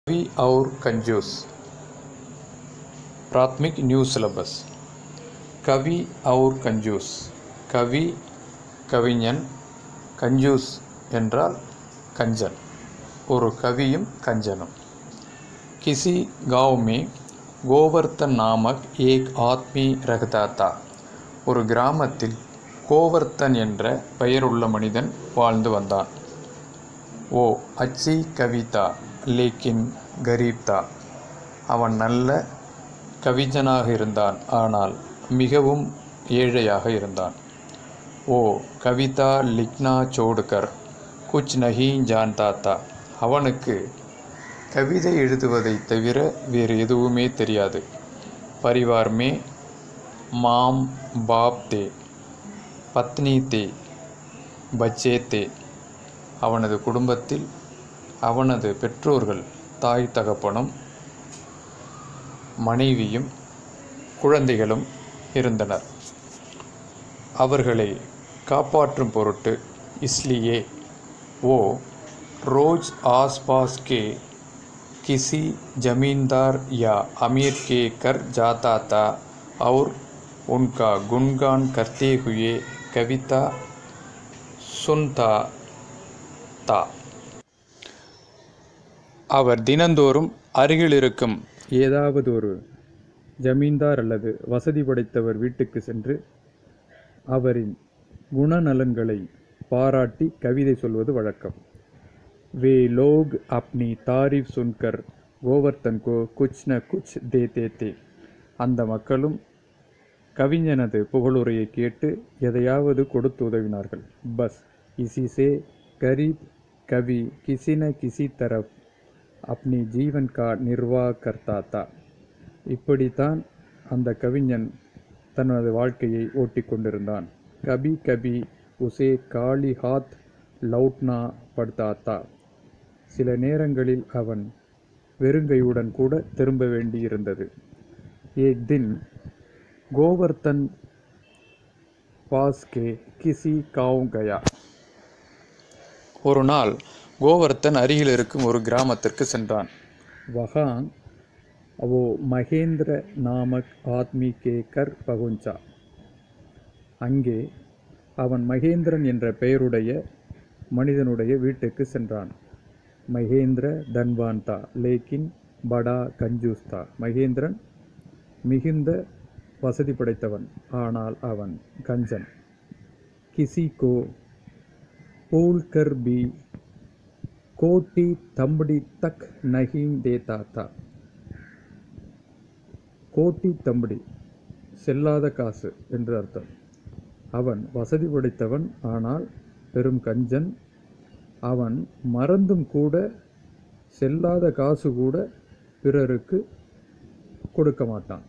कवि और कंजूस प्राथमिक न्यू सिलेबस கவி அவுர் கஞ்சூஸ் கவி கவிஞன் கஞ்சூஸ் என்றால் கஞ்சன் ஒரு கவியும் கஞ்சனும் किसी गांव में கோவர்த்தன் நாமக் ஏக் ஆத்மி ரகதாத்தா ஒரு கிராமத்தில் கோவர்த்தன் என்ற பெயருள்ள மனிதன் வாழ்ந்து வந்தான் ஓ அச்சி கவிதா லேக்கின் கரீப் தா அவன் நல்ல கவிஞனாக இருந்தான் ஆனால் மிகவும் ஏழையாக இருந்தான் ஓ கவிதா லிக்னா சோடுகர் குச் நஹி ஜான்தா தா அவனுக்கு கவிதை எழுதுவதை தவிர வேறு எதுவுமே தெரியாது பரிவார் மே மாம் பாப் தே பத்னி தே பச்சே தே அவனது குடும்பத்தில் அவனது பெற்றோர்கள் தாய் தகப்பனும் மனைவியும் குழந்தைகளும் இருந்தனர் அவர்களை காப்பாற்றும் பொருட்டு இஸ்லியே ஓ ரோஜ் आसपास के किसी जमींदार या अमीर के घर जाता था और उनका गुणगान करते हुए कविता सुनता था அவர் தினந்தோறும் அருகில் இருக்கும் ஏதாவது ஒரு ஜமீன்தார் அல்லது வசதி படைத்தவர் வீட்டுக்கு சென்று அவரின் குணநலன்களை பாராட்டி கவிதை சொல்வது வழக்கம் वे लोग अपनी तारीफ सुनकर गोवर्धन को कुछ न कुछ देते थे அந்த மக்களும் கவிஞனது புகழுரையை கேட்டு எதையாவது கொடுத்து உதவினார்கள் பஸ் இசிசே கரீப் கவி கிசி ந கிசி தரப் அப்னி ஜீவன் கா நிர்வாக கர்த்தா தா இப்படித்தான் அந்த கவிஞன் தனது வாழ்க்கையை ஓட்டிக் கொண்டிருந்தான் கபி கபி உசே காளி ஹாத் லவுட்னா படுத்தாத்தா சில நேரங்களில் அவன் வெறுங்கையுடன் கூட திரும்ப வேண்டியிருந்தது ஏக் தின் கோவர்த்தன் பாஸ்கே கிசி காவ் கயா ஒரு நாள் கோவர்த்தன் அருகில் இருக்கும் ஒரு கிராமத்திற்கு சென்றான் வகாங் அவோ மகேந்திர நாமக் ஆத்மி கே கர் பகுஞ்சா அங்கே அவன் மகேந்திரன் என்ற பெயருடைய மனிதனுடைய வீட்டுக்கு சென்றான் மகேந்திர தன்வான் தா லேக்கின் படா கஞ்சூஸ் தா மகேந்திரன் மிகுந்த வசதி படைத்தவன் ஆனால் அவன் கஞ்சன் கிசி கோ போல்கர் பி கோட்டி தம்படி தக் நஹீம் தேதா தா கோட்டி தம்படி செல்லாத காசு என்று அர்த்தம் அவன் வசதி படைத்தவன் ஆனால் பெரும் கஞ்சன் அவன் மறந்தும் கூட செல்லாத காசு கூட பிறருக்கு கொடுக்க மாட்டான்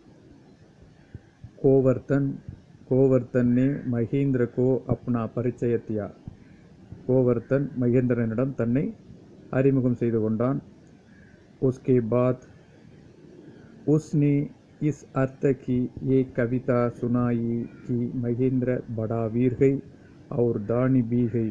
கோவர்த்தன் கோவர்த்தன் ने மகேந்திர கோ அப்னா பரிச்சயத்தியா கோவர்த்தன் மகேந்திரனிடம் தன்னை அறிமுகம் செய்து கொண்டான் உஸ்கே பாத் உஸ்னே इस अर्थ की ये कविता सुनाई कि महेंद्र बड़ा वीर है और दानी भी है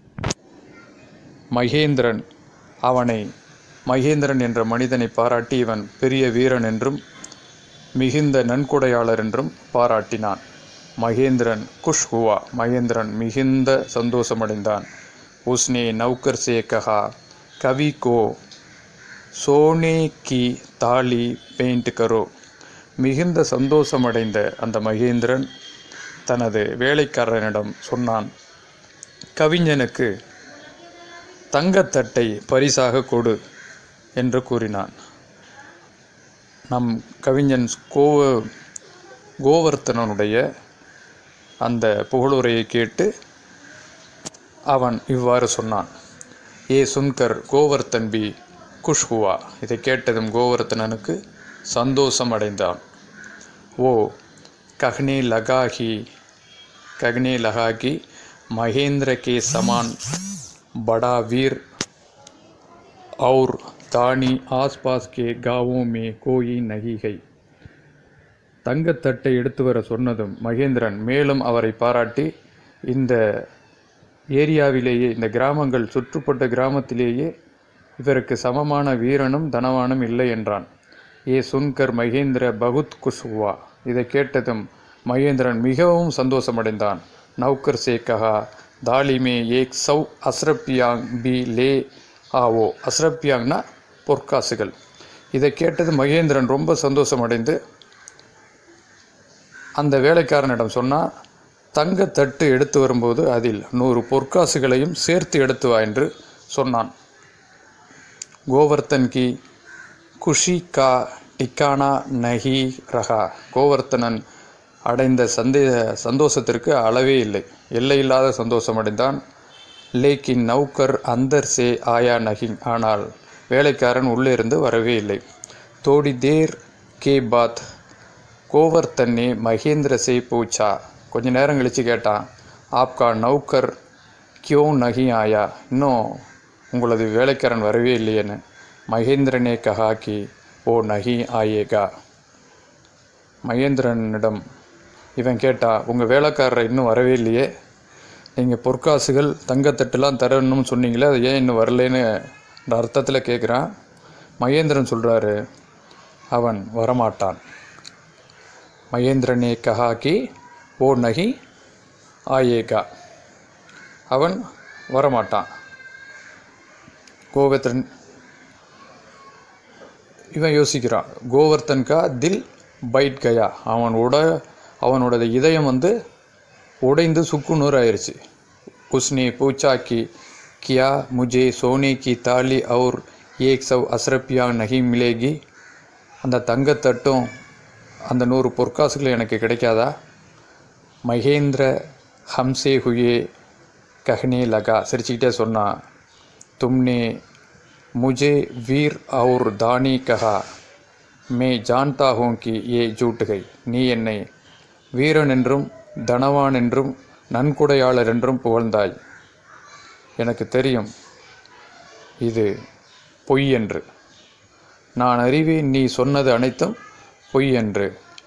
மகேந்திரன் அவனை மகேந்திரன் என்ற மனிதனை பாராட்டி இவன் பெரிய வீரன் என்றும் மிகுந்த நன்கொடையாளர் என்றும் பாராட்டினான் மகேந்திரன் குஷ் ஹுவா மகேந்திரன் மிகுந்த சந்தோஷமடைந்தான் உஸ்னே நௌக்கர் சே கஹா கவி கோ சோனே கி தாலி பெயிண்ட் கரோ மிகுந்த சந்தோஷமடைந்த அந்த மகேந்திரன் தனது வேலைக்காரனிடம் சொன்னான் கவிஞனுக்கு தங்கத்தட்டை பரிசாக கொடு என்று கூறினான் நம் கவிஞன் கோவ கோவர்த்தனனுடைய அந்த புகழுரையை கேட்டு அவன் இவ்வாறு சொன்னான் ஏ சுன்கர் கோவர்த்தன் பி குஷ்ஹுவா இதை கேட்டதும் கோவர்த்தனனுக்கு சந்தோஷம் அடைந்தான் ஓ கஹ்னே லகாகி கஹ்னே லகாகி மகேந்திர கே சமான் बड़ा वीर और தானி ஆஸ்பாஸ் கே காவோ மே கோயி நகிகை தங்கத்தட்டை எடுத்து வர சொன்னதும் மகேந்திரன் மேலும் அவரை பாராட்டி இந்த ஏரியாவிலேயே இந்த கிராமங்கள் சுற்றுப்பட்ட கிராமத்திலேயே இவருக்கு சமமான வீரனும் தனவானும் இல்லை என்றான் ஏ சுன்கர் மகேந்திர பகுத் குஷ் ஹுவா இதை கேட்டதும் மகேந்திரன் மிகவும் சந்தோஷமடைந்தான் நௌக்கர் சே கஹா தாலி மே ஏக் சௌ அஸ்ரப்பியாங் பி லே ஆவோ அஸ்ரப்பியாங்னா பொற்காசுகள் இதை கேட்டது மகேந்திரன் ரொம்ப சந்தோஷமடைந்து அந்த வேலைக்காரனிடம் சொன்னால் தங்கத்தட்டு எடுத்து வரும்போது அதில் நூறு பொற்காசுகளையும் சேர்த்து எடுத்து வா என்று சொன்னான் கோவர்த்தன் கி குஷி கா டிக்கானா நஹி ரஹா கோவர்த்தனன் அடைந்த சந்தே சந்தோஷத்திற்கு அளவே இல்லை எல்லையில்லாத சந்தோஷம் அடைந்தான் லேக்கின் நௌக்கர் அந்தர் சே ஆயா நஹிங் ஆனால் வேலைக்காரன் உள்ளே இருந்து வரவே இல்லை தோடி தேர் கே பாத் கோவர்த்தன்னே மகேந்திர சே பூச்சா கொஞ்ச நேரம் கழித்து கேட்டான் ஆப்கா நௌக்கர் கியோ நகி ஆயா இன்னும் உங்களது வேலைக்காரன் வரவே இல்லையேன்னு மகேந்திரனே கஹா கி ஓ நகி ஆயேகா மகேந்திரனிடம் இவன் கேட்டா உங்கள் வேலைக்காரரை இன்னும் வரவே இல்லையே நீங்கள் பொற்காசுகள் தங்கத்தட்டுலாம் தரணும்னு சொன்னீங்களே அது ஏன் இன்னும் வரலைன்னு இந்த அர்த்தத்தில் கேட்குறான் மகேந்திரன் சொல்கிறாரு அவன் வரமாட்டான் மகேந்திரனே கஹா கி ஓ நகி ஆயேகா அவன் வரமாட்டான் கோவர்த்தன் இவன் யோசிக்கிறான் கோவர்த்தன் கா தில் பைட் கயா அவனோட அவனோட இதயம் வந்து உடைந்து சுக்குநூறு ஆயிடுச்சு உஸ்னே பூச்சா கி கியா முஜே சோனே கி தாலி और ஏக் சவ் அஸ்ரப்பியா நகி மிலேகி அந்த தங்கத்தட்டும் அந்த நூறு பொற்காசுகள் எனக்கு கிடைக்காதா மகேந்திர ஹம்சே ஹுயே கஹ்னே லகா சிரிச்சுக்கிட்டே சொன்னான் தும்னே मुझे वीर और दानी कहा मैं जानता हूँ कि ये झूठ गई நீ என்னை வீரன் என்றும் தனவான் என்றும் நன்கொடையாளர் என்றும் புகழ்ந்தாய் எனக்கு தெரியும் இது பொய் என்று நான் அறிவேன் நீ சொன்னது அனைத்தும் பொய் என்று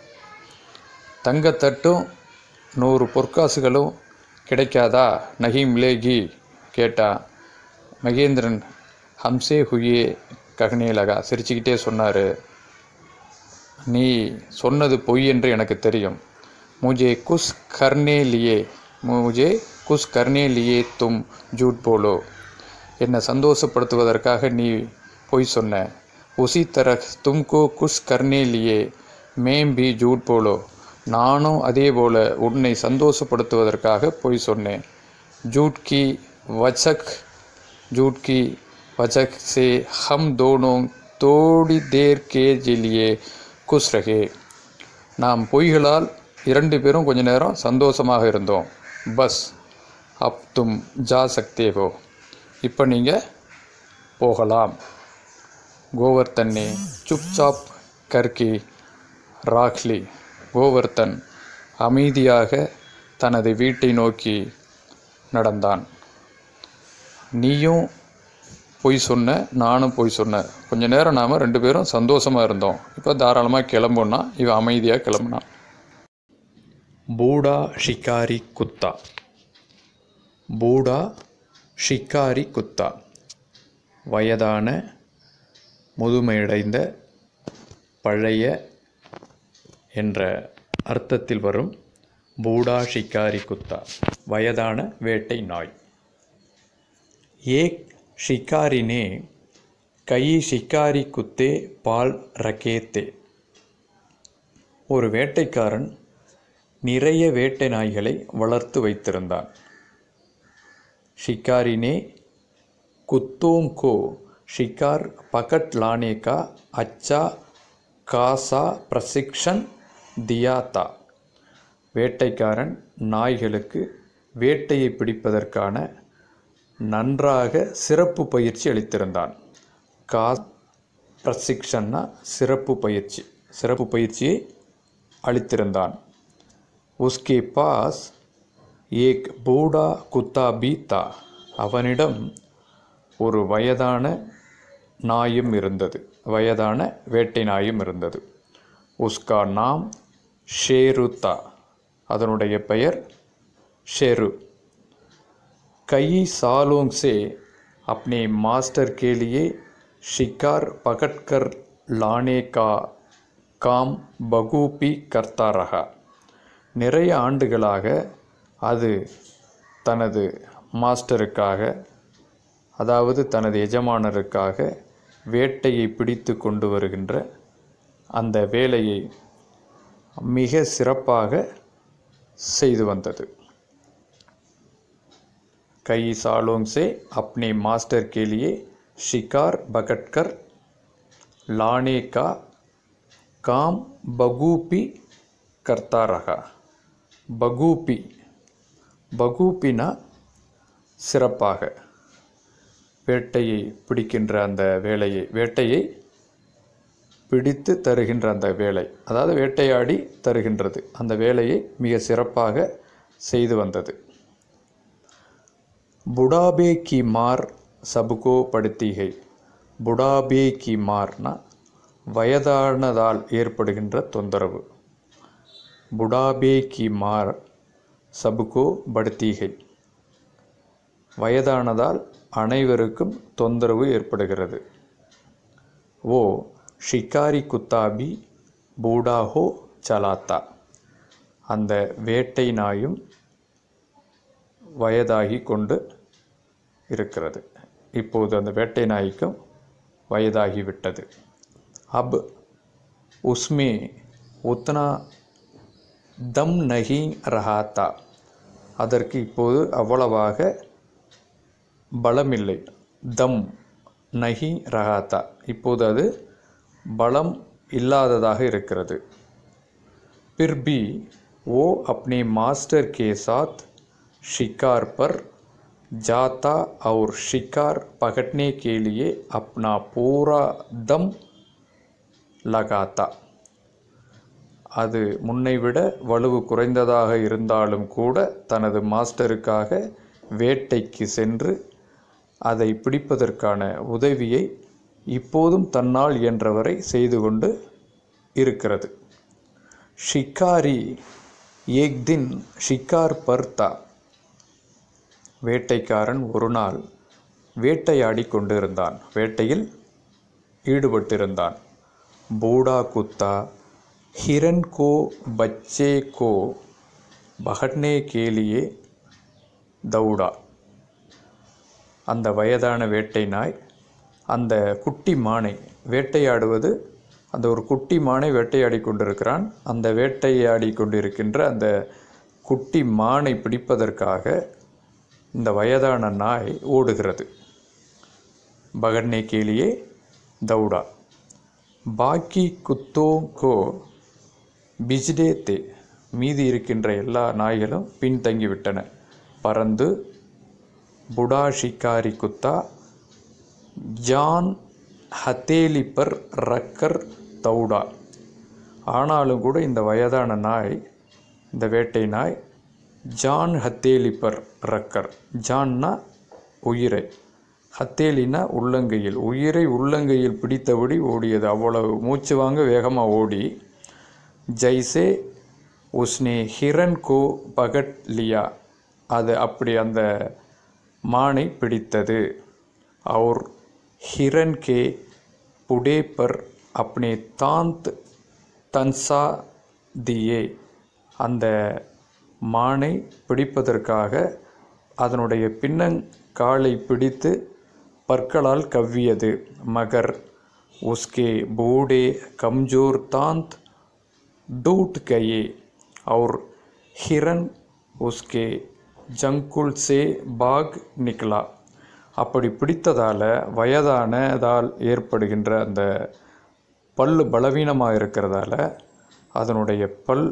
தங்கத்தட்டும் நூறு பொற்காசுகளும் கிடைக்காதா நகீம் லேகி கேட்டா மகேந்திரன் ஹம்சே ஹுயே ககனே லகா சிரிச்சுக்கிட்டே சொன்னார் நீ சொன்னது பொய் என்று எனக்கு தெரியும் முஜே குஸ் கர்னே லியே முஜே குஸ் கர்னே லியே தும் ஜூட் போலோ என்னை சந்தோஷப்படுத்துவதற்காக நீ பொய் சொன்ன உசி தர தும்கோ குஸ் கர்னே லியே மேம் பி ஜூட் போலோ நானும் அதே போல உன்னை சந்தோஷப்படுத்துவதற்காக பொய் சொன்னேன் ஜூட் கி வச்சக் ஜூட் கி वजह से हम दोनों थोड़ी देर के लिए खुश रहे நாம் பொய்களால் இரண்டு பேரும் கொஞ்ச நேரம் சந்தோஷமாக இருந்தோம் பஸ் அப் தும் ஜா சக்தே ஹோ இப்போ நீங்கள் போகலாம் கோவர்த்தன்னே சுப்சாப் கர்கி ராக்லி கோவர்த்தன் அமைதியாக தனது வீட்டை நோக்கி நடந்தான் நீயும் பொய் சொன்ன நானும் பொய் சொன்னேன் கொஞ்ச நேரம் நாம் ரெண்டு பேரும் சந்தோஷமாக இருந்தோம் இப்போ தாராளமாக கிளம்புனா இவன் அமைதியாக கிளம்புனான் பூடா ஷிகாரி குத்தா பூடா ஷிகாரி குத்தா வயதான முதுமையடைந்த பழைய என்ற அர்த்தத்தில் வரும் பூடா ஷிகாரி குத்தா வயதான வேட்டை நாய் ஏக் शिकारी ने कई शिकारी कुत्ते பால் रखे थे ஒரு வேட்டைக்காரன் நிறைய வேட்டை நாய்களை வளர்த்து வைத்திருந்தான் शिकारी ने कुत्तों को शिकार पकड़ लाने का अच्छा खासा प्रशिक्षण दिया था வேட்டைக்காரன் நாய்களுக்கு வேட்டையை பிடிப்பதற்கான நன்றாக சிறப்பு பயிற்சி அளித்திருந்தான் கா பிரசிக்ஷன்னா சிறப்பு பயிற்சி சிறப்பு பயிற்சியை அளித்திருந்தான் உஸ்கே பாஸ் ஏக் பூடா குத்தா பீத்தா அவனிடம் ஒரு வயதான நாயும் இருந்தது வயதான வேட்டை நாயும் இருந்தது உஸ்கா நாம் ஷேருத்தா அதனுடைய பெயர் ஷேரு कई सालों से अपने मास्टर के लिए शिकार पकड़कर लाने का काम பகூபி கர்த்தா ரஹா நிறைய ஆண்டுகளாக அது தனது மாஸ்டருக்காக அதாவது தனது எஜமானருக்காக வேட்டையை பிடித்து கொண்டு வருகின்ற அந்த வேலையை மிக சிறப்பாக செய்து வந்தது कई सालों से अपने मास्टर के लिए शिकार पकड़कर लाने का काम बगूपी करता रहा பகூபி பகூபினா சிறப்பாக வேட்டையை பிடிக்கின்ற அந்த வேலையை வேட்டையை பிடித்து தருகின்ற அந்த வேலை அதாவது வேட்டையாடி தருகின்றது அந்த வேலையை மிக சிறப்பாக செய்து வந்தது புடாபே கி மார் சபுகோ படுத்திகை புடாபே கி மார்னா வயதானதால் ஏற்படுகின்ற தொந்தரவு புடாபே கி மார் சபுகோ படுத்திகை வயதானதால் அனைவருக்கும் தொந்தரவு ஏற்படுகிறது ஓ ஷிகாரி குத்தாபி பூடாஹோ சலாத்தா அந்த வேட்டை நாயும் வயதாகி கொண்டு இருக்கிறது இப்போது அந்த வேட்டை நாய்க்கும் வயதாகிவிட்டது அப் உஸ்மே உத்னா தம் நஹி ரஹாத்தா அதற்கு இப்போது அவ்வளவாக பலமில்லை தம் நஹி ரஹாத்தா இப்போது அது பலம் இல்லாததாக இருக்கிறது फिर भी वो अपने मास्टर के साथ शिकार पर जाता और शिकार पकड़ने के लिए अपना पूरा दम लगाता அது முன்னை விட வலுவு குறைந்ததாக இருந்தாலும் கூட தனது மாஸ்டருக்காக வேட்டைக்கு சென்று அதை பிடிப்பதற்கான உதவியை இப்போதும் தன்னால் இயன்றவரை செய்து கொண்டு இருக்கிறது ஷிக்காரி ஏக் தின் ஷிக்கார் பர்தா வேட்டைக்காரன் ஒரு நாள் வேட்டையாடி கொண்டிருந்தான் வேட்டையில் ஈடுபட்டிருந்தான் பூடா குத்தா ஹிரன் கோ பச்சே கோ பகட்னே கேலியே தௌடா அந்த வயதான வேட்டை நாய் அந்த குட்டி மானை வேட்டையாடுவது அந்த ஒரு குட்டி மானை வேட்டையாடி கொண்டிருக்கிறான் அந்த வேட்டையாடி கொண்டிருக்கின்ற அந்த குட்டி மானை பிடிப்பதற்காக இந்த வயதான நாய் ஓடுகிறது பகட்னே கேலியே தௌடா பாக்கி குத்தோ கோ பிஜ்டே தே மீதி இருக்கின்ற எல்லா நாய்களும் பின்தங்கிவிட்டன பறந்து புடா ஷிகாரி குத்தா ஜான் ஹத்தேலி பர் ரக்கர் தௌடா ஆனாலும் கூட இந்த வயதான நாய் இந்த வேட்டை நாய் ஜான் ஹத்தேலி பர் ரக்கர் ஜான்னா உயிரை ஹத்தேலினா உள்ளங்கையில் உயிரை உள்ளங்கையில் பிடித்தபடி ஓடியது அவ்வளவு மூச்சு வாங்க வேகமாக ஓடி ஜைசே உஸ்னே ஹிரன் கோ பகட் லியா அது அப்படி அந்த மானை பிடித்தது और हिरन के पुड़े पर अपने தாந்த் தன்சா தியே அந்த மானை பிடிப்பதற்காக அதனுடைய பின்னங்காலை பிடித்து பற்களால் கவ்வியது மகர் உஸ்கே பூடே கம்ஜோர் தாந்த் டூட் கயே और हिरन उसके ஜங்குல் சே பாக் நிக்லா அப்படி பிடித்ததால் வயதானதால் ஏற்படுகின்ற அந்த பல் பலவீனமாக இருக்கிறதால அதனுடைய பல்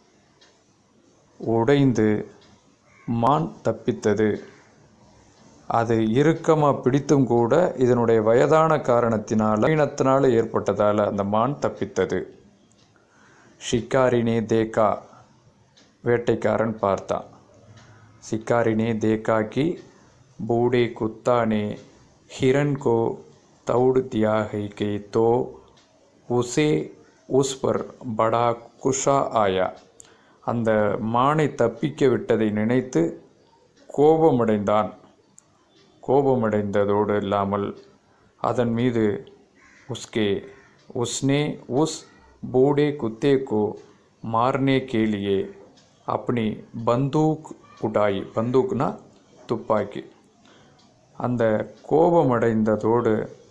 உடைந்து மான் தப்பித்தது அது இறுக்கமாக பிடித்தும் கூட இதனுடைய வயதான காரணத்தினால் பலவீனத்தினால் ஏற்பட்டதால் அந்த மான் தப்பித்தது ஷிக்காரினே தேக்கா வேட்டைக்காரன் பார்த்தான் शिकारी ने देखा कि बूढ़े कुत्ता ने हिरन को तोड़ दिया है कि तो उसे उस पर बड़ा குஷா ஆயா அந்த மானை தப்பிக்க விட்டதை நினைத்து கோபமடைந்தான் கோபமடைந்ததோடு இல்லாமல் அதன் மீது உஸ்கே உஸ்னே உஸ் बूढ़े कुत्ते को मारने के लिए अपनी बंदूक உடாயி பந்தூக்னா துப்பாக்கி அந்த கோபமடைந்ததோடு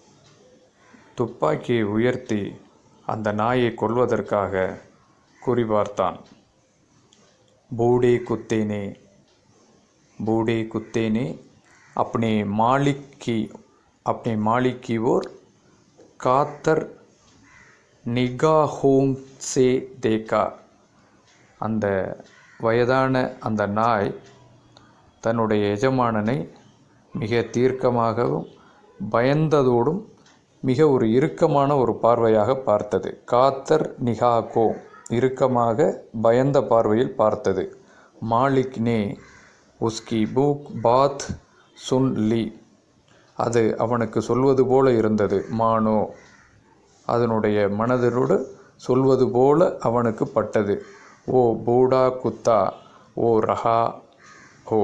துப்பாக்கியை உயர்த்தி அந்த நாயை கொல்வதற்காக குறிபார்த்தான் बूढ़े कुत्ते ने बूढ़े कुत्ते ने अपने मालिक की अपने मालिक की ओर कातर निगाहों से देखा அந்த வயதான அந்த நாய் தன்னுடைய எஜமானனை மிக தீர்க்கமாகவும் பயந்ததோடும் மிக ஒரு இறுக்கமான ஒரு பார்வையாக பார்த்தது காத்தர் நிகாகோ இறுக்கமாக பயந்த பார்வையில் பார்த்தது மாலிக் நே உஸ்கி பூக் பாத் சுன் லி அது அவனுக்கு சொல்வது போல இருந்தது மானோ அதனுடைய மனதினோடு சொல்வது போல அவனுக்கு பட்டது ஓ பூடா குத்தா ஓ ரஹா ஹோ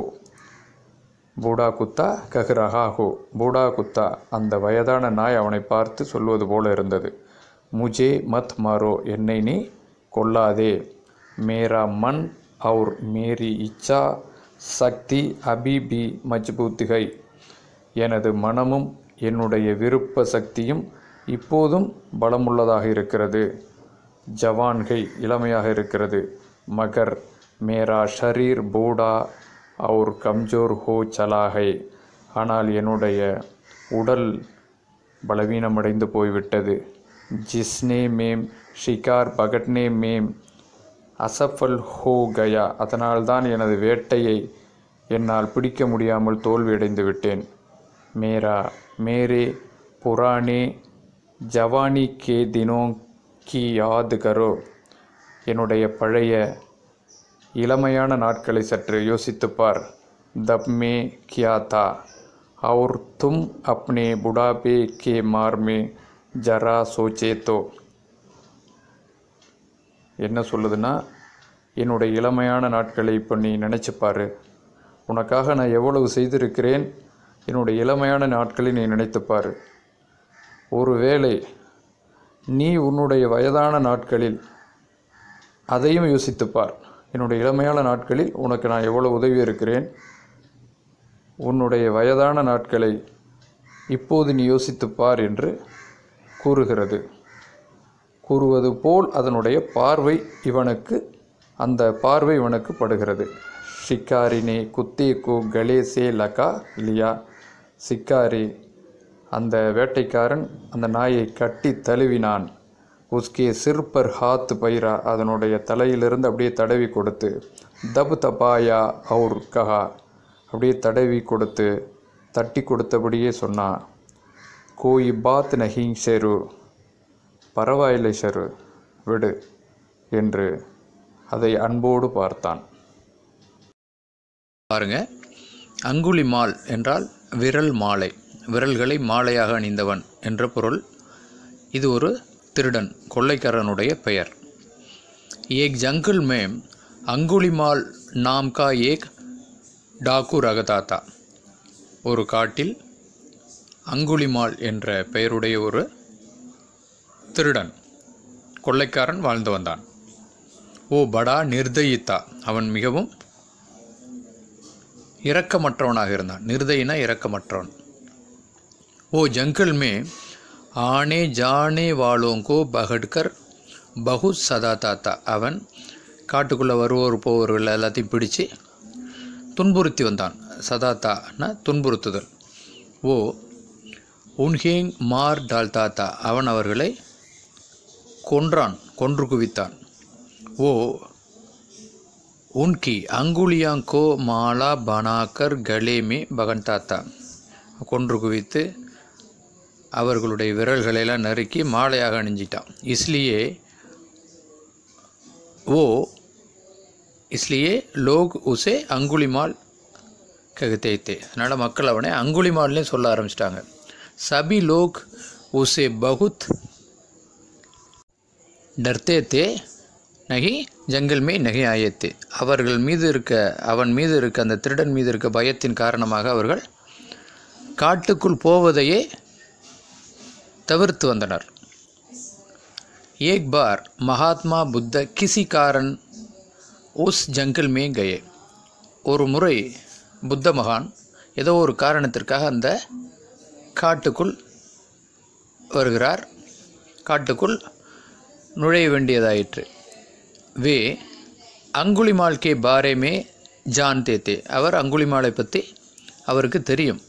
பூடா குத்தா கஹ் ரஹா ஹோ பூடா குத்தா அந்த வயதான நாய் அவனை பார்த்து சொல்வது போல இருந்தது முஜே மத் மாரோ என்னை நீ கொல்லாதே மேரா மன் और மேரி இச்சா சக்தி அபி பி மஜ்பூத் கை எனது மனமும் என்னுடைய விருப்ப சக்தியும் இப்போதும் பலமுள்ளதாக இருக்கிறது ஜவான்கை இளமையாக இருக்கிறது மகர் மேரா ஷரீர் பூடா और கம்ஜோர் ஹோ சலாகை ஆனால் என்னுடைய உடல் பலவீனமடைந்து போய்விட்டது ஜிஸ்னே மேம் ஷிகார் பகட்னே மேம் அசஃபல் ஹோ கயா அதனால்தான் எனது வேட்டையை என்னால் பிடிக்க முடியாமல் தோல்வியடைந்து விட்டேன் மேரா மேரே புராணே ஜவானி கே தினோ கி யாத் கரோ என்னுடைய பழைய இளமையான நாட்களை சற்று யோசித்துப் பார் தப் மே கியா தா और तुम अपने बुढ़ापे के मार में जरा सोचे तो என்ன சொல்லுதுன்னா என்னுடைய இளமையான நாட்களை இப்போ நீ நினச்சி பாரு உனக்காக நான் எவ்வளவு செய்திருக்கிறேன் என்னுடைய இளமையான நாட்களை நீ நினைத்துப் பாரு ஒருவேளை நீ உன்னுடைய வயதான நாட்களில் அதையும் யோசித்துப் பார் என்னுடைய இளமையான நாட்களில் உனக்கு நான் எவ்வளவு உதவி இருக்கிறேன் உன்னுடைய வயதான நாட்களை இப்போது நீ யோசித்துப் பார் என்று கூறுகிறது கூறுவது போல் அதனுடைய பார்வை இவனுக்கு அந்த பார்வை இவனுக்கு படுகிறது ஷிக்காரினே குத்தேக்கு கலேசே லகா லியா சிக்காரி அந்த வேட்டைக்காரன் அந்த நாயை கட்டி தழுவினான் உஸ்கே சிற்பர் ஹாத் பைரா அதனுடைய தலையிலிருந்து அப்படியே தடவி கொடுத்து தபு தபாயா அவுர் கஹா அப்படியே தடவி கொடுத்து தட்டி கொடுத்தபடியே சொன்னான் கோயி பாத் நஹிங் ஷெரு பரவாயில்லை ஷெரு விடு என்று அதை அன்போடு பார்த்தான் பாருங்க அங்குலி மால் என்றால் விரல் மாலை விரல்களை மாலையாக அணிந்தவன் என்ற பொருள் இது ஒரு திருடன் கொள்ளைக்காரனுடைய பெயர் ஏக் ஜங்கிள் மேம் அங்குலிமால் நாம் கா ஏக் டாக்கு ரகதாத்தா ஒரு காட்டில் அங்குலிமால் என்ற பெயருடைய ஒரு திருடன் கொள்ளைக்காரன் வாழ்ந்து வந்தான் ஓ படா நிர்தயித்தா அவன் மிகவும் இரக்கமற்றவனாக இருந்தான் நிர்தயினா இரக்கமற்றவன் ஓ ஜங்கிள் மே ஆனே ஜானே வாளோங்கோ பகட்கர் பகு சதா தாத்தா அவன் காட்டுக்குள்ளே வருவோர் போவர்கள் எல்லாத்தையும் பிடிச்சு துன்புறுத்தி வந்தான் சதாத்தானா துன்புறுத்துதல் ஓ உன்ஹேங் மார் டால் தாத்தா அவன் அவர்களை கொன்றான் கொன்று குவித்தான் ஓ உன்கி அங்குலியாங்கோ மாலா பனாக்கர் கலேமே பகன் தாத்தா கொன்று குவித்து அவர்களுடைய விரல்களையெல்லாம் நறுக்கி மாலையாக அணிஞ்சிட்டான் இஸ்லியே ஓ इसलिए लोग उसे अंगुलिमाल कहते थे அதனால் மக்கள் அவனை அங்குலிமால்னே சொல்ல ஆரம்பிச்சிட்டாங்க சபி லோக் உசே பகுத் டர்த்தே தே நகி ஜங்கல் மே நகி ஆயத்தே அவர்கள் மீது இருக்க அவன் மீது இருக்க அந்த திருடன் மீது இருக்க பயத்தின் காரணமாக அவர்கள் காட்டுக்குள் போவதையே தவிர்த்து வந்தனர் एक बार महात्मा बुद्ध किसी कारण उस जंगल में गए ஒரு முறை புத்த மகான் ஏதோ ஒரு காரணத்திற்காக அந்த காட்டுக்குள் வருகிறார் காட்டுக்குள் நுழைய வேண்டியதாயிற்று வே அங்குலிமால் கே பாரேமே ஜான்தே தே அவர் அங்குலிமாலை பற்றி அவருக்கு தெரியும்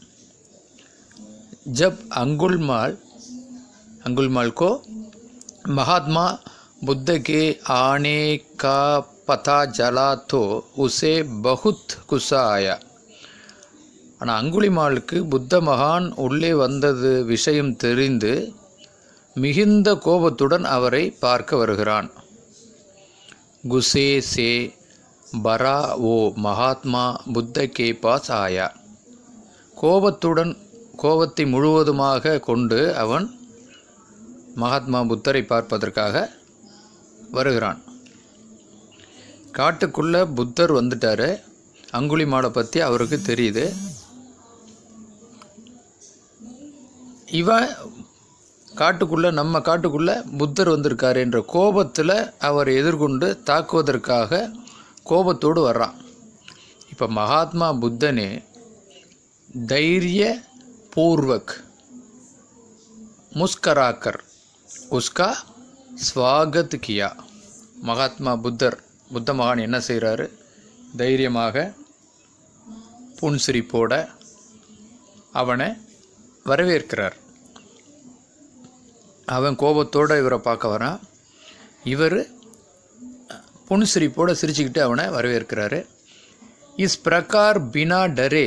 ஜப் அங்குல்மால் अंगुलमाल को महात्मा बुद्ध के आने का पता चला तो उसे बहुत गुस्सा आया ஆனால் அங்குலிமாலுக்கு புத்த மகான் உள்ளே வந்தது விஷயம் தெரிந்து மிகுந்த கோபத்துடன் அவரை பார்க்க வருகிறான் குசே சே பரா ஓ மகாத்மா புத்த கே பாஸ் ஆயா கோபத்துடன் கோபத்தை முழுவதுமாக கொண்டு அவன் மகாத்மா புத்தரை பார்ப்பதற்காக வருகிறான் காட்டுக்குள்ள புத்தர் வந்துட்டாரு அங்குலிமாலை பற்றி அவருக்கு தெரியுது இவன் காட்டுக்குள்ள நம்ம காட்டுக்குள்ள புத்தர் வந்திருக்காரு என்ற கோபத்தில் அவர் எதிர்கொண்டு தாக்குவதற்காக கோபத்தோடு வர்றான் இப்போ மகாத்மா புத்தனே தைரிய பூர்வக் முஸ்கராக்கர் உஸ்கா ஸ்வாகத் கியா மகாத்மா புத்தர் புத்த மகான் என்ன செய்கிறாரு தைரியமாக புன்சிரிப்போட அவனை வரவேற்கிறார் அவன் கோபத்தோடு இவரை பார்க்க வரான் இவர் புன்சிரிப்போட சிரிச்சுக்கிட்டு அவனை வரவேற்கிறாரு இஸ் பிரகார் பினா டரே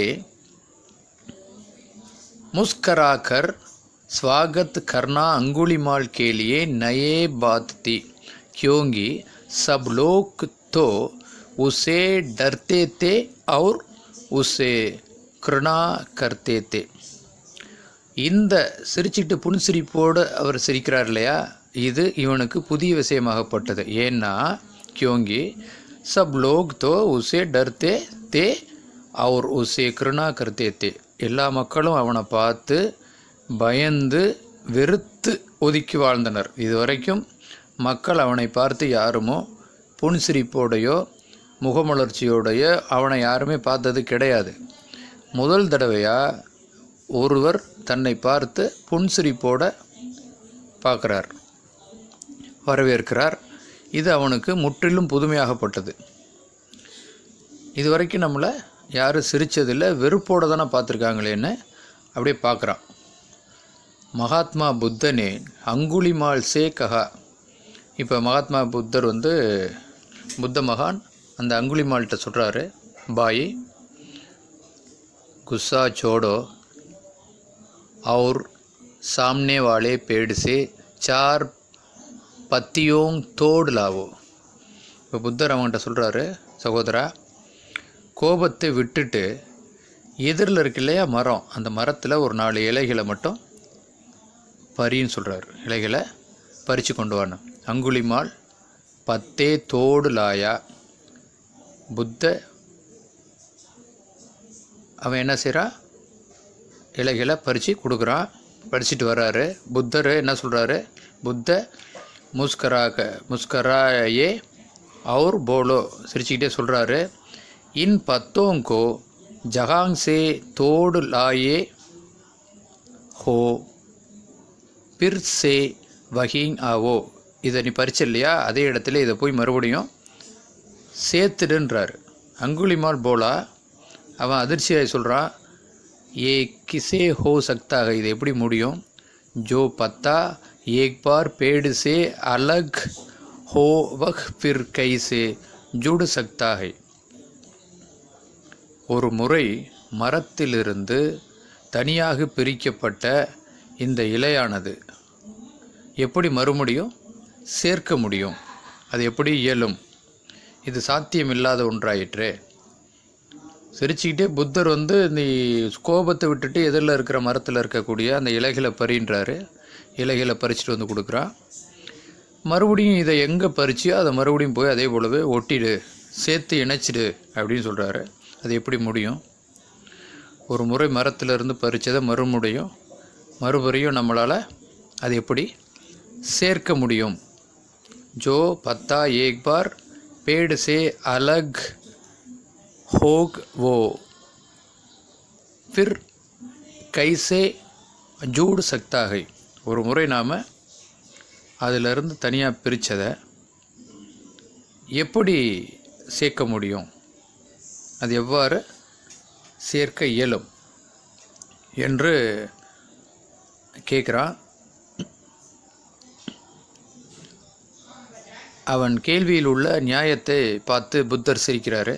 मुस्कराकर स्वागत करना अंगुलीमाल के लिए नए बात थी क्योंकि सब लोग तो उसे डरते थे और उसे कृणा करते थे இந்த சிரிச்சிட்டு புன்சிரிப்போடு அவர் சிரிக்கிறார் இல்லையா இது இவனுக்கு புதிய விஷயமாகப்பட்டது ஏன்னா கியோங்கி சப் லோக் தோ உசே டர்த்தே தே அவர் உசே கிருணா கர்த்தே தே எல்லா மக்களும் அவனை பார்த்து பயந்து வெறுத்து ஒதுக்கி வாழ்ந்தனர் இதுவரைக்கும் மக்கள் அவனை பார்த்து யாருமோ புன்சிரிப்போடையோ முகமலர்ச்சியோடையோ அவனை யாருமே பார்த்தது கிடையாது முதல் தடவையாக ஒருவர் தன்னை பார்த்து புன்சிரிப்போட பார்க்குறார் வரவேற்கிறார் இது அவனுக்கு முற்றிலும் புதுமையாகப்பட்டது இதுவரைக்கும் நம்மளை யாரும் சிரித்ததில்லை வெறுப்போடு தானே பார்த்துருக்காங்களேன்னு அப்படியே பார்க்குறான் மகாத்மா புத்தனே அங்குலிமால் சே கஹா இப்போ மகாத்மா புத்தர் வந்து புத்த மகான் அந்த அங்குலிமால்கிட்ட சொல்கிறாரு பாய் गुस्सा छोड़ो और सामने वाले पेड़ से चार पत्तियों तोड़ लावो இப்போ புத்தர் அவன்கிட்ட சொல்கிறாரு சகோதரா கோபத்தை விட்டுட்டு எதிரில் இருக்கு இல்லையா மரம் அந்த மரத்தில் ஒரு நாலு இலைகளை மட்டும் பறின்னு சொல்கிறாரு இலைகளை பறித்து கொண்டு வான்னு அங்குலிமால் பத்தே தோடு லாயா புத்த அவன் என்ன செய்கிறான் இலைகளை பறித்து கொடுக்குறான் படிச்சுட்டு வர்றாரு புத்தர் என்ன சொல்கிறாரு புத்த முஸ்கராக முஸ்கராயே और போலோ சிரிச்சுக்கிட்டே சொல்கிறாரு இன் பத்தோं को ஜஹாங் से तोड़ लाए हो பிர் சே வஹீங் ஆவோ இதை நீ பறிச்ச இல்லையா அதே இடத்துல இதை போய் மறுபடியும் சேர்த்துடுன்றாரு அங்குலிமால் போலா அவன் அதிர்ச்சியாய் சொல்கிறான் ஏ கிசே ஹோ சக்தாக இது எப்படி முடியும் ஜோ பத்தா ஏக் பார் பேடு சே அலக் ஹோ வஹ் பிர் கை சே ஜுடு சக்தாக ஒரு முறை மரத்திலிருந்து தனியாக பிரிக்கப்பட்ட இந்த இலையானது எப்படி மறுபடியும் சேர்க்க முடியும் அது எப்படி இயலும் இது சாத்தியமில்லாத ஒன்றாயிற்றே சிரிச்சுக்கிட்டே புத்தர் வந்து இந்த கோபத்தை விட்டுட்டு எதிரில் இருக்கிற மரத்தில் இருக்கக்கூடிய அந்த இலைகளை பறின்றாரு இலைகளை பறிச்சுட்டு வந்து கொடுக்குறான் மறுபடியும் இதை எங்கே பறிச்சியோ அதை மறுபடியும் போய் அதே போலவே ஒட்டிடு சேர்த்து இணைச்சிடு அப்படின்னு சொல்கிறாரு அது எப்படி முடியும் ஒரு முறை மரத்திலிருந்து பறித்ததை மறுமுறையும் மறுபடியும் நம்மளால் அது எப்படி சேர்க்க முடியும் जो पत्ता एक बार पेड़ से अलग होग वो फिर कैसे ஜூட் सकता है ஒரு முறை நாம் அதிலிருந்து தனியாக பிரித்ததை எப்படி சேர்க்க முடியும் அது எவ்வாறு சேர்க்க இயலும் என்று கேட்குறான் அவன் கேள்வியில் உள்ள நியாயத்தை பார்த்து புத்தர் சிரிக்கிறாரு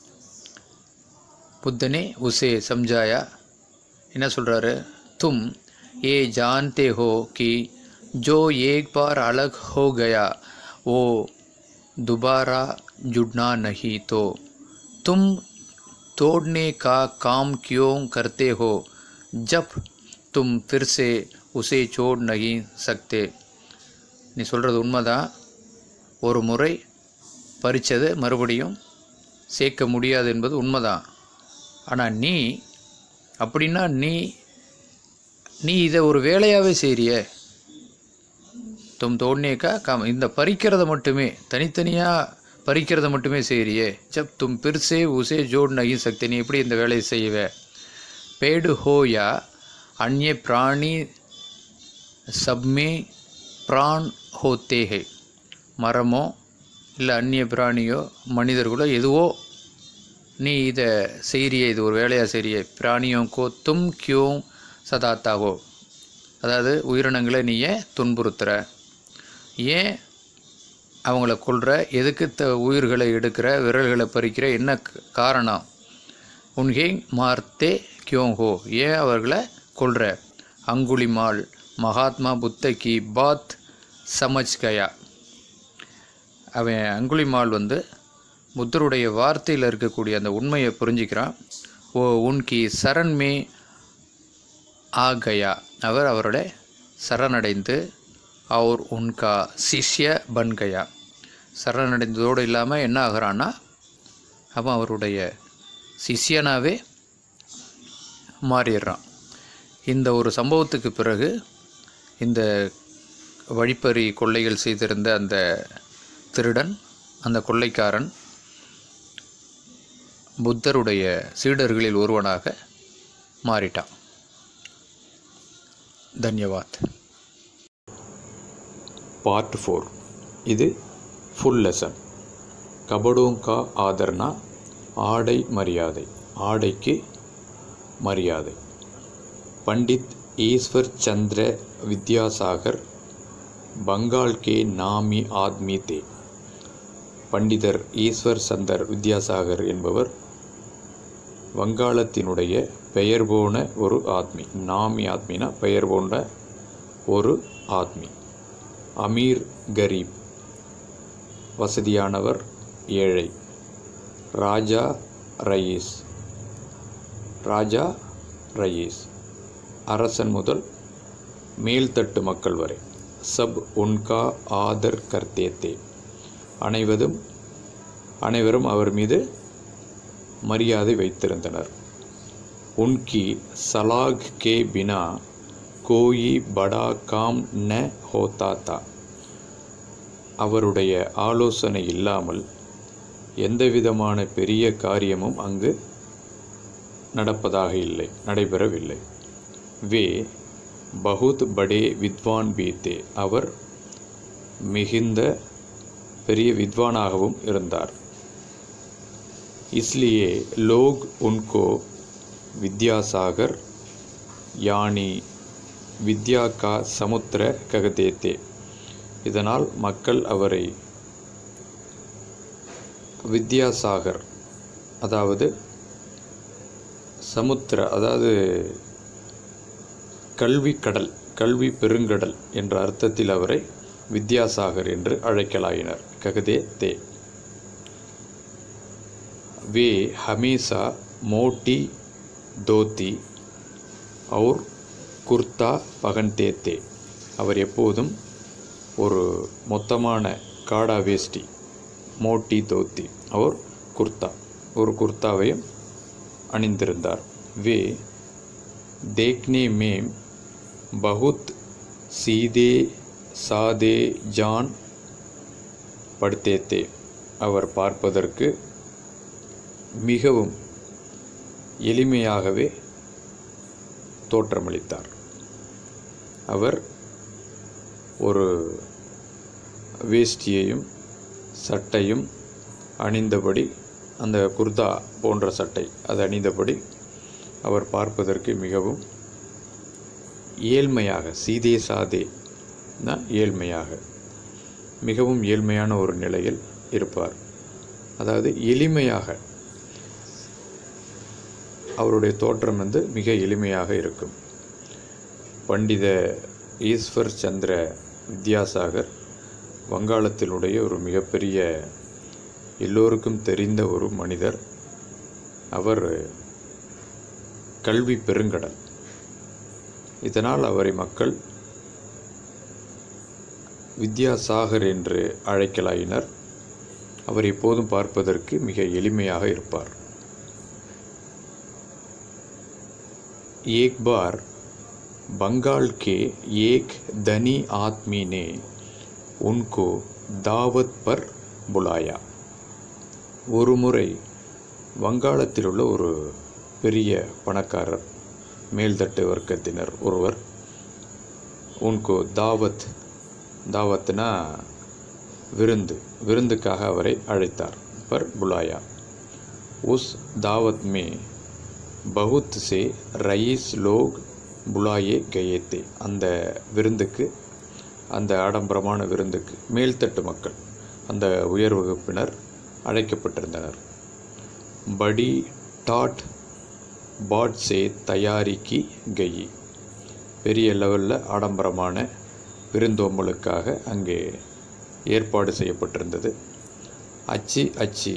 புத்தனே உசே சம்ஜாயா என்ன சொல்கிறாரு தும் ஏ ஜான்தே ஹோ कि जो एक बार अलग हो गया वो दोबारा जुड़ना नहीं तो तुम तोड़ने का काम क्यों करते हो जब तुम फिर से उसे छोड़ नहीं सकते நீ சொல்கிறது உண்மைதான் ஒரு முறை பறித்தது மறுபடியும் சேர்க்க முடியாது என்பது உண்மைதான் ஆனால் நீ அப்படின்னா நீ நீ இதை ஒரு வேலையாகவே செய்கிறியே தும் தோண்டியக்கா காம இந்த பறிக்கிறத மட்டுமே தனித்தனியாக பறிக்கிறத மட்டுமே செய்கிறியே ஜப் தும் பிர்சே உசே ஜோட் நகி சக்தி நீ எப்படி இந்த வேலையை செய்வே பேடு ஹோயா அந்நிய பிராணி சப்மே பிரான் ஹோத்தே ஹே மரமோ இல்லை அந்நிய பிராணியோ மனிதர்களோ எதுவோ நீ இதை செய்கிறியே இது ஒரு வேலையாக செய்கிறியே பிராணியும் கோ தும் கியோம் சதாத்தாவோ அதாவது உயிரினங்களை நீ ஏன் துன்புறுத்துற ஏன் அவங்கள கொல்ற எதுக்கு த உயிர்களை எடுக்கிற விரல்களை பறிக்கிற என்ன க- காரணம் உன்ஹேங் மார்த்தே கியோங்கோ ஏன் அவர்களை கொல்ற அங்குலிமால் மகாத்மா புத்த கி பாத் சமஜ் கயா அவன் அங்குலிமால் வந்து புத்தருடைய வார்த்தையில் இருக்கக்கூடிய அந்த உண்மையை புரிஞ்சுக்கிறான் ஓ உன்கி சரண் மே ஆ கயா அவர் அவருடைய சரணடைந்து அவர் உன்கா சிஷ்ய பன் கயா சரணடைந்ததோடு இல்லாமல் என்ன ஆகிறான்னா அவன் அவருடைய சிஷ்யனாவே மாறிடுறான் இந்த ஒரு சம்பவத்துக்கு பிறகு இந்த வழிப்பறி கொள்ளைகள் செய்திருந்த அந்த திருடன் அந்த கொள்ளைக்காரன் புத்தருடைய சீடர்களில் ஒருவனாக மாறிட்டான் தன்யவாத் पार्ट फोर இது ஃபுல் லெசன் கபடோங்கா ஆதர்னா ஆடை மரியாதை ஆடைக்கு மரியாதை பண்டித் ஈஸ்வர் சந்திர வித்யாசாகர் பங்கால் கே நாமி ஆத்மி தே பண்டிதர் ஈஸ்வர் சந்தர் வித்யாசாகர் என்பவர் வங்காளத்தினுடைய பெயர் போன ஒரு ஆத்மி நாமி ஆத்மினா பெயர் போன்ற ஒரு ஆத்மி அமீர் கரீப் வசதியானவர் ஏழை ராஜா ரயீஸ் ராஜா ரயீஸ் அரசன் முதல் மேல்தட்டு மக்கள் வரை சப் உன்கா ஆதர் கர்த்தேத்தே அனைவரும் அனைவரும் அவர் மீது மரியாதை வைத்திருந்தனர் உன்கி சலாக் கே பினா கோயி படா காம் ந ஹோதா தா அவருடைய ஆலோசனை இல்லாமல் எந்தவிதமான பெரிய காரியமும் அங்கு நடப்பதாக இல்லை நடைபெறவில்லை வே பகுத் படே வித்வான் பீத்தே அவர் மிகுந்த பெரிய வித்வானாகவும் இருந்தார் इसलिए लोग उनको विद्यासागर यानी வித்யா கா சமுத்திர ககதேத்தே இதனால் மக்கள் அவரை வித்யாசாகர் அதாவது சமுத்திர அதாவது கல்வி கடல் கல்வி பெருங்கடல் என்ற அர்த்தத்தில் அவரை வித்யாசாகர் என்று அழைக்கலாயினர் ககதே தே वे हमेशा मोटी धोती और குர்தா பகன்தே தே அவர் எப்போதும் ஒரு மொத்தமான காடா வேஷ்டி மோட்டி தோத்தி அவர் குர்தா ஒரு குர்தாவையும் அணிந்திருந்தார் वे देखने में बहुत सीधे सादे जान படுத்தே தே அவர் பார்ப்பதற்கு மிகவும் எளிமையாகவே தோற்றமளித்தார் அவர் ஒரு வேஷ்டியையும் சட்டையும் அணிந்தபடி அந்த குர்தா போன்ற சட்டை அது அணிந்தபடி அவர் பார்ப்பதற்கு மிகவும் ஏழ்மையாக சீதே சாதே தான் ஏழ்மையாக மிகவும் ஏழ்மையான ஒரு நிலையில் இருப்பார் அதாவது எளிமையாக அவருடைய தோற்றம் வந்து மிக எளிமையாக இருக்கும் பண்டித ஈஸ்வர் சந்திர வித்யாசாகர் வங்காளத்தினுடைய ஒரு மிகப்பெரிய எல்லோருக்கும் தெரிந்த ஒரு மனிதர் அவர் கல்வி பெருங்கடல் இதனால் அவரை மக்கள் வித்யாசாகர் என்று அழைக்கலாயினர் அவர் எப்போதும் பார்ப்பதற்கு மிக எளிமையாக இருப்பார் एक बार बंगाल के एक धनी आदमी ने उनको दावत पर बुलाया ஒரு முறை வங்காளத்தில் உள்ள ஒரு பெரிய பணக்காரர் மேல்தட்டு வர்க்கத்தினர் ஒருவர் உன்கோ தாவத் தாவத்னா விருந்து விருந்துக்காக அவரை அழைத்தார் பர் புலாயா உஸ் தாவத் மே பகுத் சே ரயீஸ் லோக் புலாயே கயேத்தே அந்த விருந்துக்கு அந்த ஆடம்பரமான விருந்துக்கு மேல்தட்டு மக்கள் அந்த உயர் வகுப்பினர் அழைக்கப்பட்டிருந்தனர் படி டாட் பாட் சே தயாரிக்கி கயி பெரிய லெவலில் ஆடம்பரமான விருந்தோம்பலுக்காக அங்கே ஏற்பாடு செய்யப்பட்டிருந்தது அச்சி அச்சி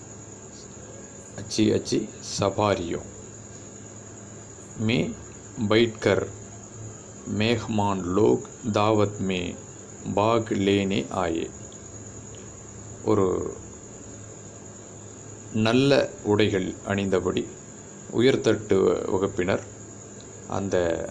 அச்சி அச்சி சபாரியோ में बैठकर मेहमान लोग दावत में भाग लेने आए ஒரு நல்ல உடைகள் அணிந்தபடி உயர்தட்டு வகுப்பினர் அந்த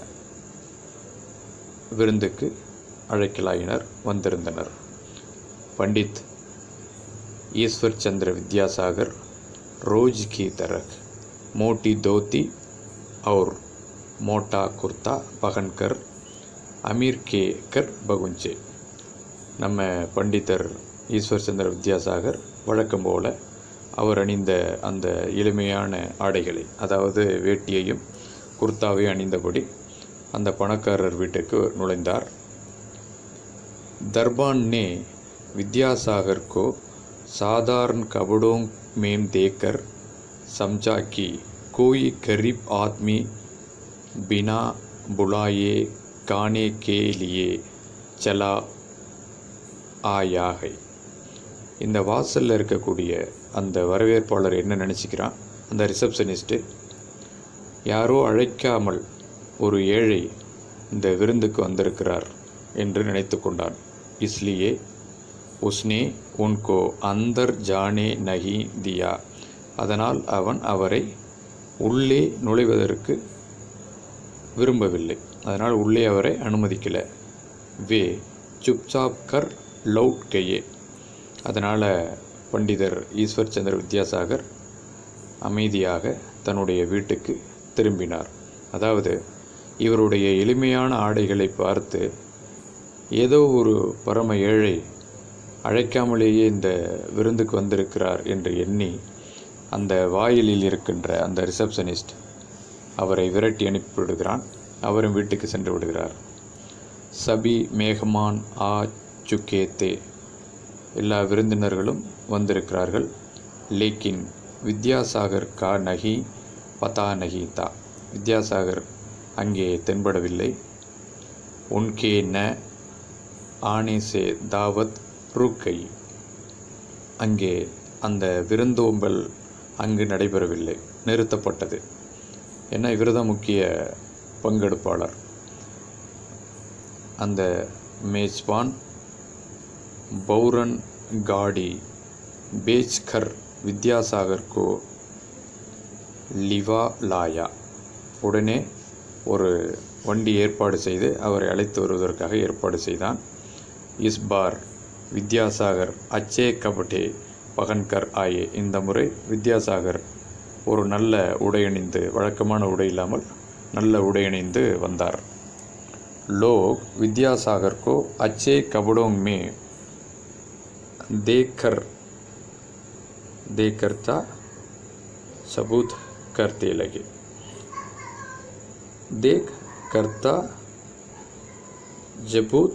விருந்துக்கு அழைக்கலாயினர் வந்திருந்தனர் பண்டித் ஈஸ்வர் சந்திர வித்யாசாகர் ரோஜ் கி தரக் மோட்டி தோத்தி और मोटा कुर्ता पहनकर அமீர் கே கர் பகுஞ்சே நம்ம பண்டிதர் ஈஸ்வர் சந்திர வித்யாசாகர் வழக்கம் போல அவர் அணிந்த அந்த எளிமையான ஆடைகளை அதாவது வேட்டியையும் குர்தாவையும் அணிந்தபடி அந்த பணக்காரர் வீட்டுக்கு நுழைந்தார் दरबान ने विद्यासागर को साधारण कपड़ों में देखकर समझा कि कोई गरीब आदमी बिना बुलाए खाने के लिए चला ஆயா है இந்த வாசலில் இருக்கக்கூடிய அந்த வரவேற்பாளர் என்ன நினச்சிக்கிறான் அந்த ரிசப்ஷனிஸ்ட்டு யாரோ அழைக்காமல் ஒரு ஏழை இந்த விருந்துக்கு வந்திருக்கிறார் என்று நினைத்து கொண்டான் இஸ்லியே உஸ்னே உன்கோ அந்தர் ஜானே நஹி தியா அதனால் அவன் அவரை உள்ளே நுழைவதற்கு விரும்பவில்லை அதனால் உள்ளே அவரை அனுமதிக்கல வே சுப்சாப் கர் லவுட் கையே அதனால் பண்டிதர் ஈஸ்வர் சந்திர வித்யாசாகர் அமைதியாக தன்னுடைய வீட்டுக்கு திரும்பினார் அதாவது இவருடைய எளிமையான ஆடைகளை பார்த்து ஏதோ ஒரு பரம ஏழை அழைக்காமலேயே இந்த விருந்துக்கு வந்திருக்கிறார் என்று எண்ணி அந்த வாயிலில் இருக்கின்ற அந்த ரிசப்ஷனிஸ்ட் அவரை விரட்டி அனுப்பிவிடுகிறான் அவரும் வீட்டுக்கு சென்று விடுகிறார் சபி மேகமான் ஆ சுக்கேத்தே எல்லா விருந்தினர்களும் வந்திருக்கிறார்கள் லேக்கின் வித்யாசாகர் கா நகி பதா நகி தா வித்யாசாகர் அங்கே தென்படவில்லை உன்கே ந ஆனே சே தாவத் ரூக்கை அங்கே அந்த விருந்தோம்பல் அங்கு நடைபெறவில்லை நிறுத்தப்பட்டது ஏன்னா இவர் தான் முக்கிய பங்கெடுப்பாளர் அந்த மேஜ்பான் பௌரன் காடி பேச்கர் வித்யாசாகர் கோ லிவா லாயா உடனே ஒரு வண்டி ஏற்பாடு செய்து அவரை அழைத்து வருவதற்காக ஏற்பாடு செய்தான் இஸ் பார் வித்யாசாகர் அச்சே கபட்டே பகன்கர் ஆயே இந்த முறை வித்யாசாகர் ஒரு நல்ல உடையணிந்து வழக்கமான உடை இல்லாமல் நல்ல உடையணிந்து வந்தார் लोग विद्यासागर को अच्छे कपड़ों में देखकर देखकर था सबूत करते लगे देख करता जबूत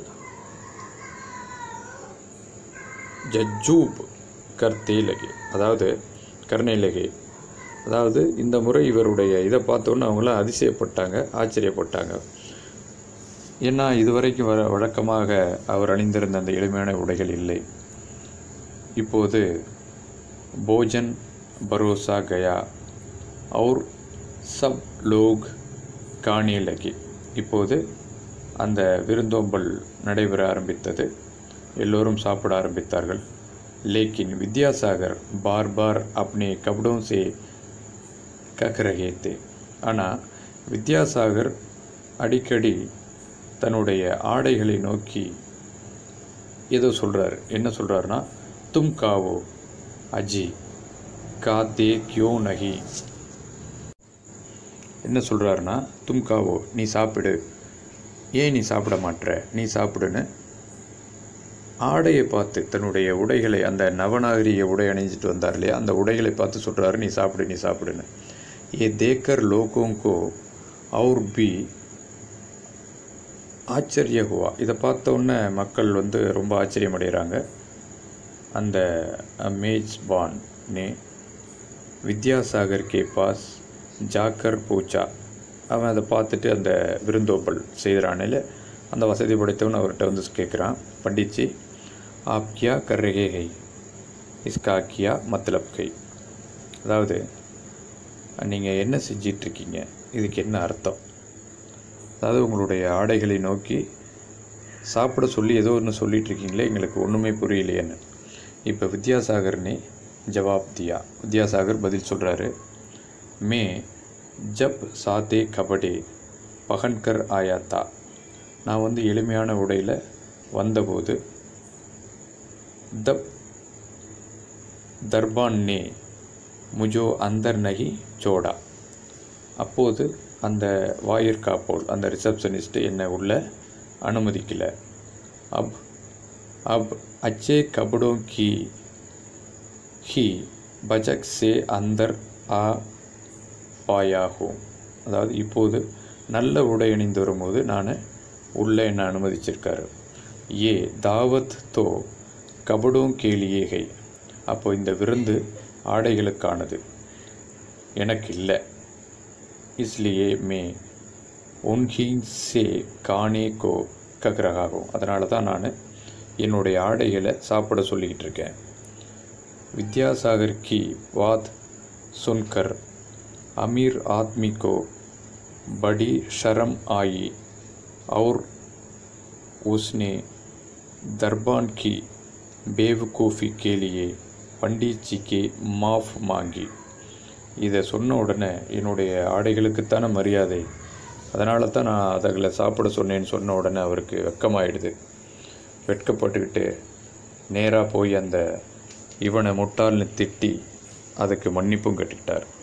ஜஜூப் கர்த்தே லகே அதாவது கருணை லகே அதாவது இந்த முறை இவருடைய இதை பார்த்தோன்னே அவங்களாம் அதிசயப்பட்டாங்க ஆச்சரியப்பட்டாங்க ஏன்னா இதுவரைக்கும் வர வழக்கமாக அவர் அணிந்திருந்த அந்த எளிமையான உடைகள் இல்லை இப்போது போஜன் பரோசா கயா அவுர் சப் லோக் காணே லகி இப்போது அந்த விருந்தோம்பல் நடைபெற ஆரம்பித்தது எல்லோரும் சாப்பிட ஆரம்பித்தார்கள் லேக்கின் வித்யாசாகர் பார் பார் அப்னே கபடோம் சே கக் ரஹே தே ஆனால் வித்யாசாகர் அடிக்கடி தன்னுடைய ஆடைகளை நோக்கி ஏதோ சொல்கிறார் என்ன சொல்கிறாருன்னா தும் காவோ அஜி கா தே கியோ நகி என்ன சொல்கிறாருன்னா தும் காவோ நீ சாப்பிடு ஏன் நீ சாப்பிட மாட்ற நீ சாப்பிடுன்னு ஆடையை பார்த்து தன்னுடைய உடைகளை அந்த நவநாகரிக உடை அணிஞ்சிட்டு வந்தார் இல்லையா அந்த உடைகளை பார்த்து சொல்கிறாரு நீ சாப்பிடு நீ சாப்பிடுன்னு ஏ தேக்கர் லோகோங்கோ அவுர் பி ஆச்சரிய ஹுவா இதை பார்த்த உடனே மக்கள் வந்து ரொம்ப ஆச்சரியம் அடைகிறாங்க அந்த மேஜ் பான் நே வித்யாசாகர் கே பாஸ் ஜாக்கர் பூச்சா அவன் அதை பார்த்துட்டு அந்த விருந்தோம்பல் செய்கிறானில் அந்த வசதி படைத்தவன் அவர்கிட்ட வந்து கேட்குறான் பண்டிச்சி ஆப் கியா கர் ரஹே ஹை இஸ்கா கியா மத்லப் கை அதாவது நீங்கள் என்ன செஞ்சிட்ருக்கீங்க இதுக்கு என்ன அர்த்தம் அதாவது உங்களுடைய ஆடைகளை நோக்கி சாப்பிட சொல்லி ஏதோ ஒன்று சொல்லிட்டு இருக்கீங்களே எங்களுக்கு ஒன்றுமே புரியலையேன்னு இப்போ வித்யாசாகர்னே ஜவாப் தியா வித்யாசாகர் பதில் சொல்கிறாரு மே ஜப் சாத்தே கபடே பகன்கர் ஆயாத்தா நான் வந்து எளிமையான உடையில் வந்தபோது தப் தர்பான் நே முஜோ அந்தர் நகி சோடா அப்போது அந்த வாயிற்காப்போல் அந்த ரிசப்ஷனிஸ்ட் என்னை உள்ள அனுமதிக்கல அப் அப் அச்சே கபடோं की ही பஜக் சே அந்தர் ஆ பாயாகும் அதாவது இப்போது நல்ல உடை அணிந்து வரும்போது நான் உள்ளே என்னை அனுமதிச்சிருக்காரு ஏ தாவத் தோ கபடோं के लिए है அப்போ இந்த விருந்து ஆடைகளுக்கானது எனக்கு இல்லை इसलिए मैं उन्हीं से காணே கோ கக்ரகாகும் அதனால தான் நான் என்னுடைய ஆடைகளை சாப்பிட சொல்லிக்கிட்டு இருக்கேன் विद्यासागर की बात सुनकर अमीर आदमी को बड़ी शर्म आई और उसने दरबान की बेवकूफ़ी के लिए पंडित जी के माफ़ मांगी இதை சொன்ன உடனே என்னுடைய ஆடைகளுக்குத்தான மரியாதை அதனால தான் நான் அதுகளை சாப்பிட சொன்னேன்னு சொன்ன உடனே அவருக்கு வெக்கமாயிடுது வெட்கப்பட்டுக்கிட்டு நேராக போய் அந்த இவனை முட்டாள்னு திட்டி அதுக்கு மன்னிப்பும் கட்டிக்கிட்டார்